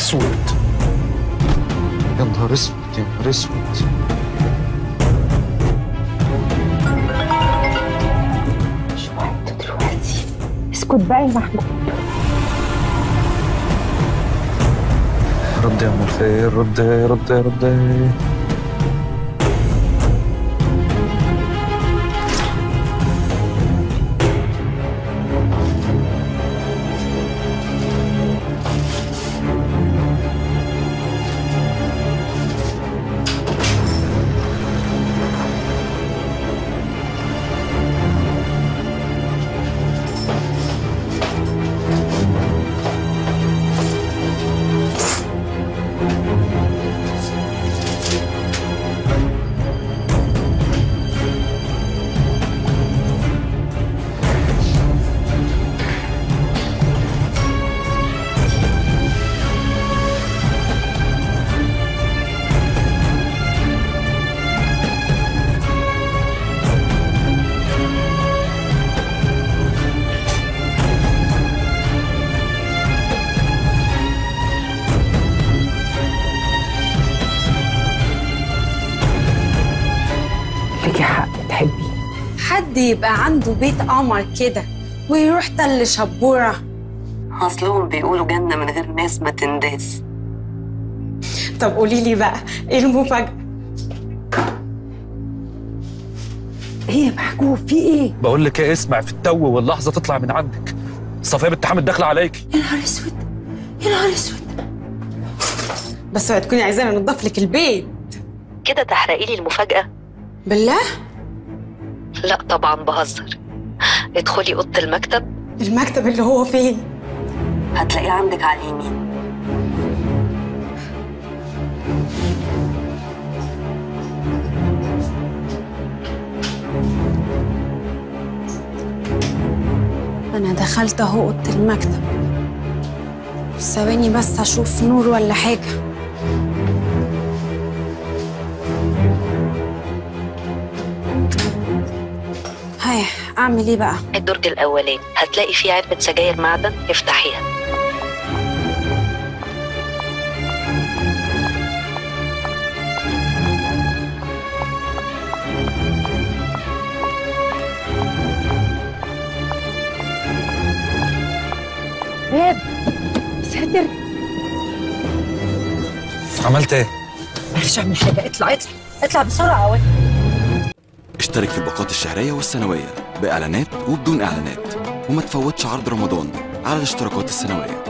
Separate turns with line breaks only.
اسود يا نهار اسود يا نهار اسود
مش وقت دلوقتي اسكت بقى يا محمود
رد يا ام الخير رد رد رد
ليكي حق تحبي
حد يبقى عنده بيت قمر كده ويروح تل شبورة
اصلهم بيقولوا جنه من غير ناس ما تنداس
طب قولي لي بقى ايه المفاجأة
ايه يا محجوب في ايه
بقول لك ايه اسمع في التو واللحظه تطلع من عندك صفيه بنت حامد داخله عليكي
يا نهار اسود يا نهار اسود بس اوعي تكوني عايزاني انضف لك البيت
كده تحرقي لي المفاجاه
بالله
لا طبعا بهزر ادخلي اوضه المكتب
المكتب اللي هو فين
هتلاقيه عندك على اليمين
انا دخلت اهو اوضه المكتب ثواني بس اشوف نور ولا حاجه هاي اعمل ايه بقى
الدرج الاولاني هتلاقي فيه علبه سجاير معدن افتحيها
باب ساتر
عملت ايه
معلش اعمل حاجه اطلع اطلع اطلع بسرعه قوي
اشترك في الباقات الشهرية والسنوية بإعلانات وبدون إعلانات وما تفوتش عرض رمضان على الاشتراكات السنوية